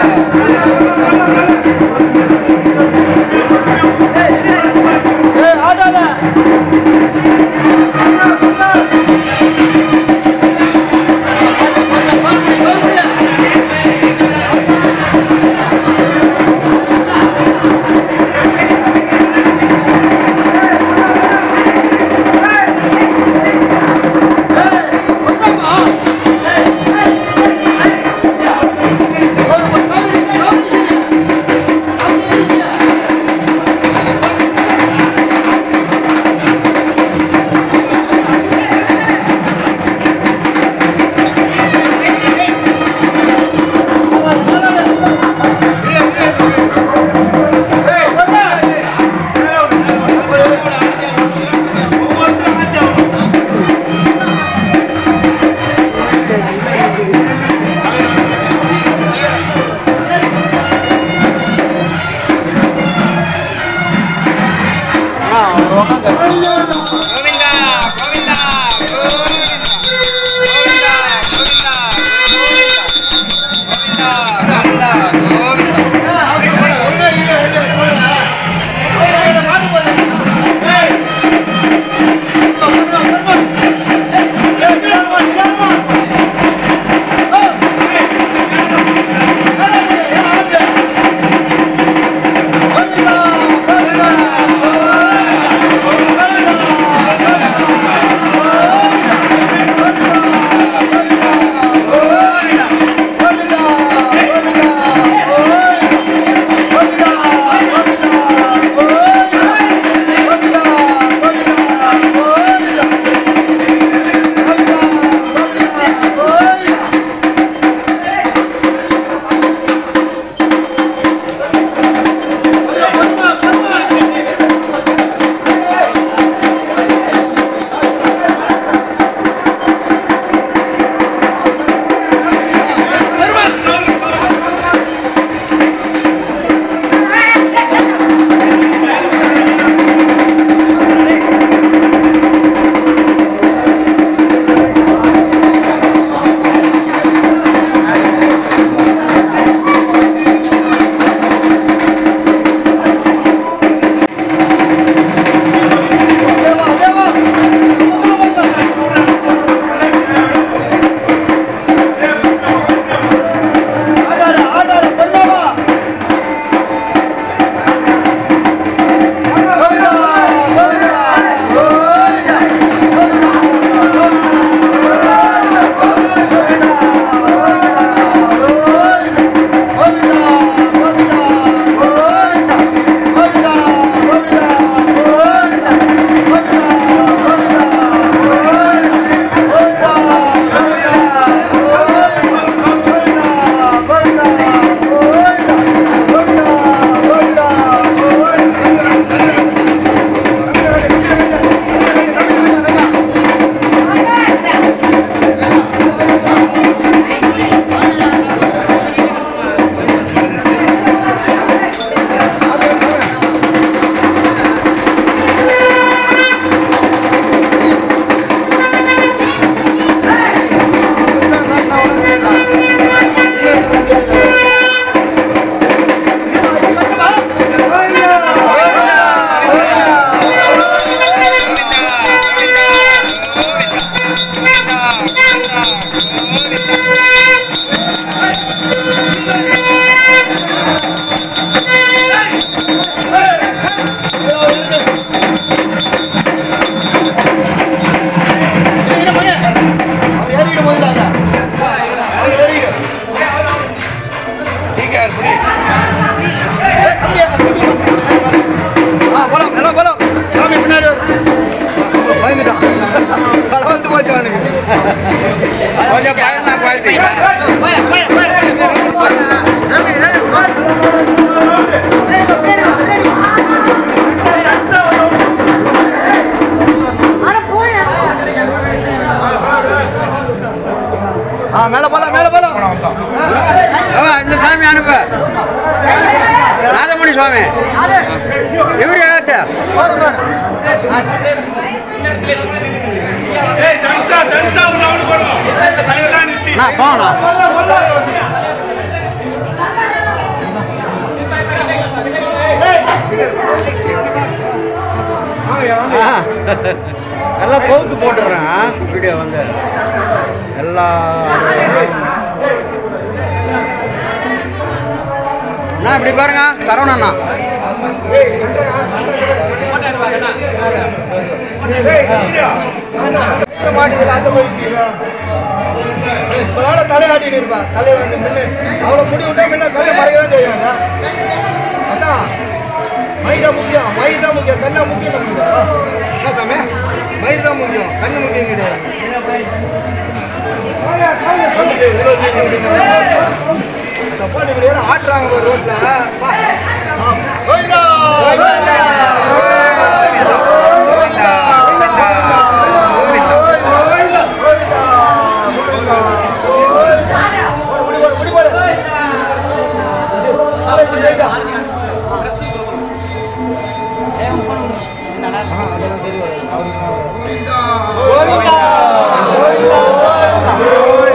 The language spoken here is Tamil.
கோவிந்தா கோவிந்தா கோவிந்தா கோவிந்தா கோவிந்தா கோவிந்தா கோவிந்தா கோவிந்தா ठीक है यार बड़ी போலாம் நல்லா போலாம் சாமி பின்னாடி வரும். பயந்துட்டான் பலவந்து போயிட்டானுங்க கொஞ்சம் பயம் தான் குவாலிட்டி ஆ மேல போலாம் மேல போலாம் இந்த சாமி அனுப்ப ராஜமணி சுவாமி இவரு ஏத்த நான் போனா அண்ணா இப்படி பாருங்க சரவண அண்ணா மாட்டுதுல அந்த போயிடுச்சு இப்பதான தலையாட்டிட்டு இருப்பா தலையை வந்து முன்னே அவ்வளோ முடி விட்டா முன்ன கண்ணை மறைக்க தான் செய்வாங்க அதான் மயிர் தான் முக்கியம் மயிர் தான் முக்கியம் கண்ணா முக்கியம் நமக்கு. என்ன சாமி மயிர் தான் முக்கியம் கண்ணு முக்கியம் கிடையாது தப்பா நீங்க யாரும் ஆட்டுறாங்க பாரு ரோட்ல வா. ஆ. கோவிந்தா! முடி போடு, முடி போடு. நாளைக்கு போயிட்டா. ஆஹா, அதெல்லாம் சரி வராது. அவருக்கு